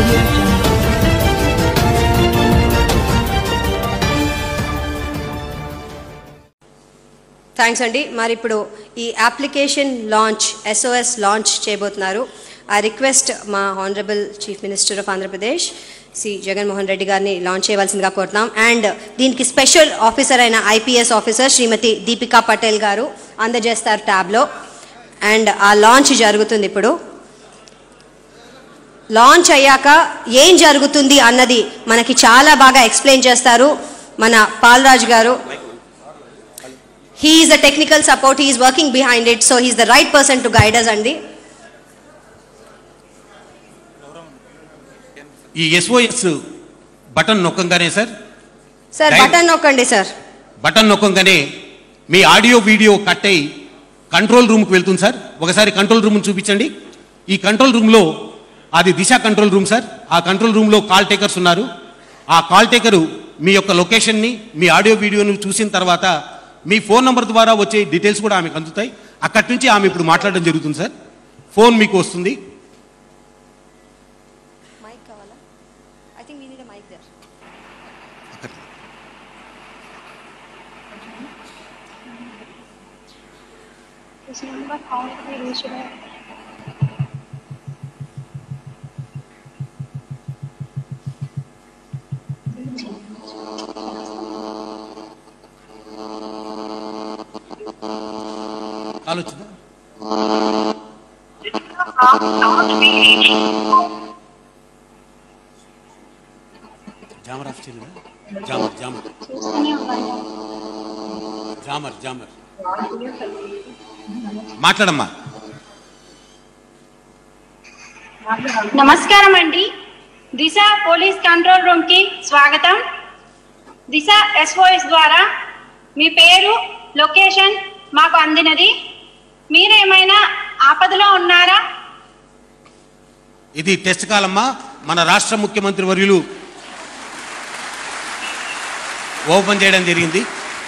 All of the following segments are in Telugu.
audio jungle. థ్యాంక్స్ అండి మరి ఇప్పుడు ఈ అప్లికేషన్ లాంచ్ ఎస్ఓఎస్ లాంచ్ చేయబోతున్నారు ఆ రిక్వెస్ట్ మా honourable chief minister of Andhra Pradesh C Jaganmohan Reddy గారిని లాంచ్ చేయవలసిందిగా కోరుతున్నాం అండ్ దీనికి స్పెషల్ ఆఫీసర్ అయిన ఐపీఎస్ ఆఫీసర్ శ్రీమతి దీపికా పటేల్ గారు అందజేస్తారు ట్యాబ్లో అండ్ ఆ లాంచ్ జరుగుతుంది ఇప్పుడు లాంచ్ అయ్యాక ఏం జరుగుతుంది అన్నది మనకి చాలా బాగా ఎక్స్ప్లెయిన్ చేస్తారు మన పాల్రాజ్ గారు he is the technical support he is working behind it so he's the right person to guide us అండి ఈ ఎస్ఓఎస్ బటన్ నొక్కంగానే సార్ సార్ Right. బటన్ నొక్కండి సార్ బటన్ నొక్కంగానే మీ ఆడియో వీడియో కట్ అయి కంట్రోల్ రూమ్కి వెళ్తుంది సార్ ఒకసారి కంట్రోల్ రూమ్ చూపించండి ఈ కంట్రోల్ రూమ్లో అది దిశ కంట్రోల్ రూమ్ సార్ ఆ కంట్రోల్ రూమ్లో కాల్ టేకర్స్ ఉన్నారు ఆ కాల్ టేకరు మీ యొక్క లొకేషన్ని మీ ఆడియో వీడియోను చూసిన తర్వాత మీ ఫోన్ నంబర్ ద్వారా వచ్చే డీటెయిల్స్ కూడా ఆమెకు అందుతాయి అక్కడి నుంచి ఆమె ఇప్పుడు మాట్లాడడం జరుగుతుంది సార్ ఫోన్ మీకు వస్తుంది మైక్ కావాలా I think we need mike there This number can't be reached at call వచ్చిందా జామర్ ఆఫ్ చేయలేదా జామర్ జామర్ చూస్తూనే ఉండండి జామర్ జామర్ మాట్లాడమ్మా నమస్కారం అండి దిశ పోలీస్ కంట్రోల్ రూమ్ కి స్వాగతం దిశ ఎస్ఓఎస్ ద్వారా మీ పేరు లొకేషన్ మాకు అందినది మీరేమైనా ఆపదలో ఉన్నారా ఇది టెస్ట్ కాలమ్మా మన రాష్ట్ర ముఖ్యమంత్రి వర్యులు ఓపెన్ చేయడం జరిగింది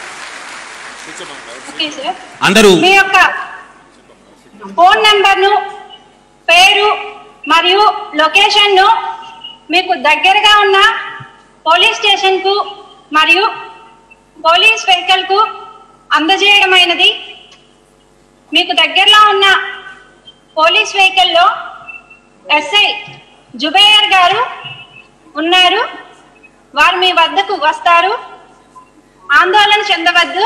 ఓకే సార్ అందరూ మీ యొక్క ఫోన్ నంబర్ను పేరు మరియు లొకేషన్ను మీకు దగ్గరగా ఉన్న పోలీస్ స్టేషన్కు మరియు పోలీస్ వెహికల్కు అందజేయడమైనది మీకు దగ్గరలో ఉన్న పోలీస్ వెహికల్లో ఎస్ఐ జుబేయర్ గారు ఉన్నారు వారు మీ వద్దకు వస్తారు ఆందోళన చెందవద్దు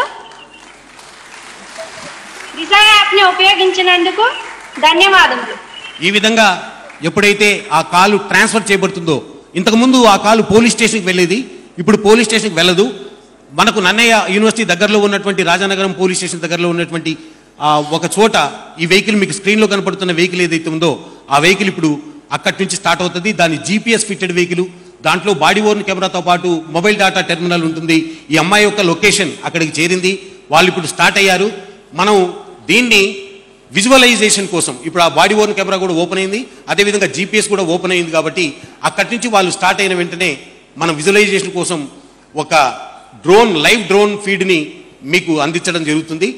దిశ యాప్ని ఉపయోగించినందుకు ధన్యవాదములు ఈ విధంగా ఎప్పుడైతే ఆ కాలు ట్రాన్స్ఫర్ చేయబడుతుందో ఇంతకుముందు ఆ కాలు పోలీస్ స్టేషన్కి వెళ్ళేది ఇప్పుడు పోలీస్ స్టేషన్కి వెళ్ళదు మనకు నన్నయ్య యూనివర్సిటీ దగ్గరలో ఉన్నటువంటి రాజానగరం పోలీస్ స్టేషన్ దగ్గరలో ఉన్నటువంటి ఆ ఒక చోట ఈ వెహికల్ మీకు స్క్రీన్లో కనపడుతున్న వెహికల్ ఏదైతే ఉందో ఆ వెహికల్ ఇప్పుడు అక్కడి నుంచి స్టార్ట్ అవుతుంది దాని జీపీఎస్ ఫిట్టెడ్ వెహికల్ దాంట్లో బాడీ ఓర్న్ కెమెరాతో పాటు మొబైల్ డేటా టెర్మినల్ ఉంటుంది ఈ అమ్మాయి యొక్క లొకేషన్ అక్కడికి చేరింది వాళ్ళు ఇప్పుడు స్టార్ట్ అయ్యారు మనం దీన్ని విజువలైజేషన్ కోసం ఇప్పుడు ఆ బాడీ ఓర్న్ కెమెరా కూడా ఓపెన్ అయింది అదేవిధంగా జీపీఎస్ కూడా ఓపెన్ అయింది కాబట్టి అక్కడి నుంచి వాళ్ళు స్టార్ట్ అయిన వెంటనే మనం విజువలైజేషన్ కోసం ఒక డ్రోన్ లైవ్ డ్రోన్ ఫీడ్ని మీకు అందించడం జరుగుతుంది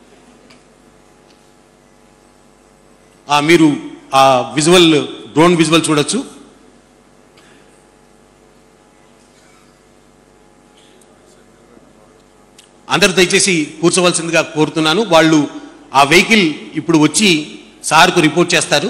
ఆ మీరు ఆ విజువల్ డ్రోన్ విజువల్ చూడొచ్చు అందరూ దయచేసి కూర్చోవలసిందిగా కోరుతున్నాను వాళ్ళు ఆ వెహికల్ ఇప్పుడు వచ్చి సార్కు రిపోర్ట్ చేస్తారు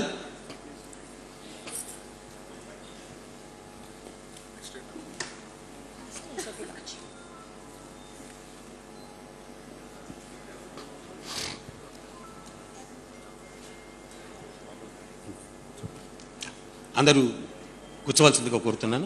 అందరూ కూర్చోవలసిందిగా కోరుతున్నాను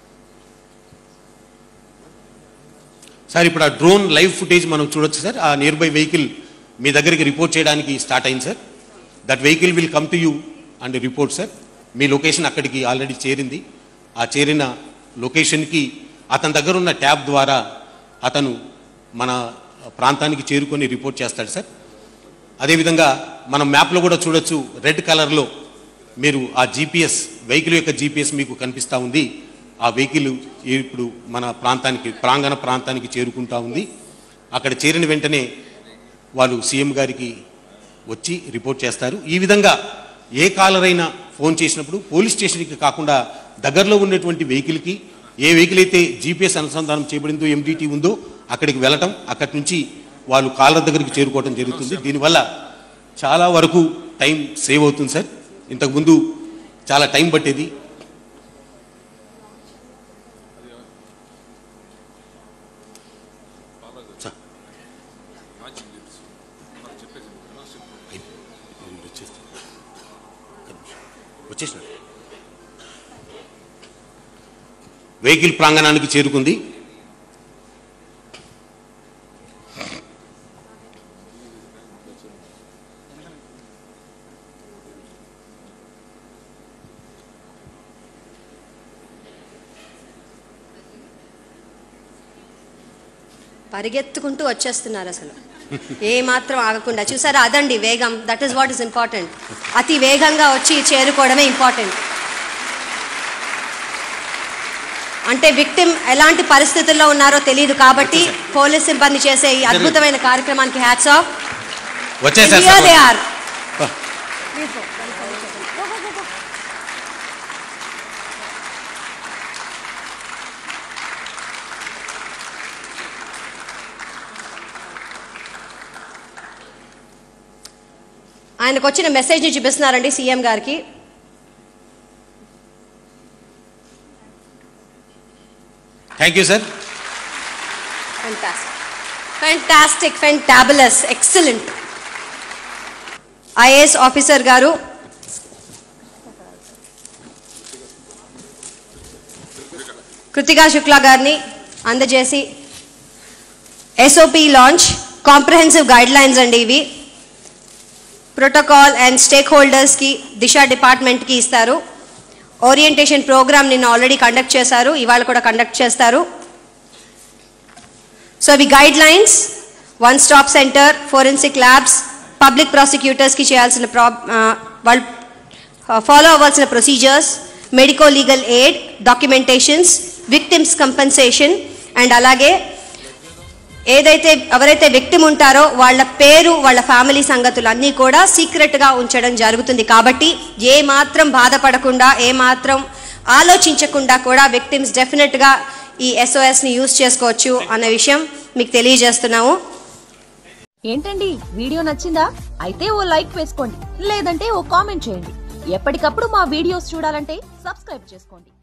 సార్ ఇప్పుడు ఆ డ్రోన్ లైవ్ ఫుటేజ్ మనం చూడొచ్చు సార్ ఆ నియర్ బై వెహికల్ మీ దగ్గరికి రిపోర్ట్ చేయడానికి స్టార్ట్ అయింది sir that vehicle will come to you and report sir మీ లొకేషన్ అక్కడికి ఆల్రెడీ చేరింది ఆ చేరిన లొకేషన్కి అతని దగ్గర ఉన్న ట్యాబ్ ద్వారా అతను మన ప్రాంతానికి చేరుకొని రిపోర్ట్ చేస్తాడు సార్ అదేవిధంగా మనం మ్యాప్లో కూడా చూడొచ్చు రెడ్ కలర్లో మీరు ఆ జీపీఎస్ వెహికల్ యొక్క జీపీఎస్ మీకు కనిపిస్తూ ఉంది ఆ వెహికల్ ఇప్పుడు మన ప్రాంతానికి ప్రాంగణ ప్రాంతానికి చేరుకుంటా ఉంది అక్కడ చేరిన వెంటనే వాళ్ళు సీఎం గారికి వచ్చి రిపోర్ట్ చేస్తారు ఈ విధంగా ఏ కాలర్ అయినా ఫోన్ చేసినప్పుడు పోలీస్ స్టేషన్కి కాకుండా దగ్గరలో ఉన్నటువంటి వెహికల్కి ఏ వెహికల్ అయితే జీపీఎస్ అనుసంధానం చేయబడిందో ఎండిటీ ఉందో అక్కడికి వెళ్ళటం అక్కడి నుంచి వాళ్ళు కాళ్ళ దగ్గరికి చేరుకోవడం జరుగుతుంది దీనివల్ల చాలా వరకు టైం సేవ్ అవుతుంది సార్ ఇంతకుముందు చాలా టైం పట్టేది సార్. వచ్చేసిన వెహికల్ ప్రాంగణానికి చేరుకుంది పరిగెత్తుకుంటూ వచ్చేస్తున్నారు అసలు ఏ మాత్రం ఆగకుండా చూసారా అదండి వేగం that is what is important అతి వేగంగా వచ్చి చేరుకోవడమే ఇంపార్టెంట్ అంటే విక్టిమ్ ఎలాంటి పరిస్థితుల్లో ఉన్నారో తెలియదు కాబట్టి పోలీస్ సిబ్బంది చేసే ఈ అద్భుతమైన కార్యక్రమానికి హ్యాట్స్ ఆఫ్ వచ్చేసారు దే సార్ ఆర్ ఆయనకు వచ్చిన మెసేజ్ ని చూపిస్తున్నారండి సీఎం గారికి thank you sir Fantastic. Fantastic, fantabulous, excellent. IAS officer గారు కృతికా శుక్లా గారిని అందజేసి SOP launch comprehensive guidelines అండి ఇవి ప్రోటోకాల్ అండ్ స్టేక్ హోల్డర్స్కి దిశ డిపార్ట్మెంట్కి ఇస్తారు ఓరియంటేషన్ ప్రోగ్రామ్ నిన్న ఆల్రెడీ కండక్ట్ చేశారు ఇవాళ కూడా కండక్ట్ చేస్తారు సో అవి guidelines one stop centre forensic labs public ప్రాసిక్యూటర్స్కి చేయాల్సిన ప్రా వాళ్ళు ఫాలో అవ్వాల్సిన procedures medico legal aid documentations victims compensation and అలాగే ఏదైతే ఎవరైతే విక్టిమ్ ఉంటారో వాళ్ళ పేరు వాళ్ళ ఫ్యామిలీ సంగతులు అన్నీ కూడా సీక్రెట్గా ఉంచడం జరుగుతుంది కాబట్టి ఏ మాత్రం బాధపడకుండా ఏ మాత్రం ఆలోచించకుండా కూడా విక్టిమ్స్ డెఫినెట్గా ఈ ఎస్ఓఎస్ని యూజ్ చేసుకోవచ్చు అన్న విషయం మీకు తెలియజేస్తున్నాము ఏంటండి వీడియో నచ్చిందా అయితే ఓ లైక్ వేసుకోండి లేదంటే ఓ కామెంట్ చేయండి ఎప్పటికప్పుడు మా వీడియోస్ చూడాలంటే సబ్స్క్రైబ్ చేసుకోండి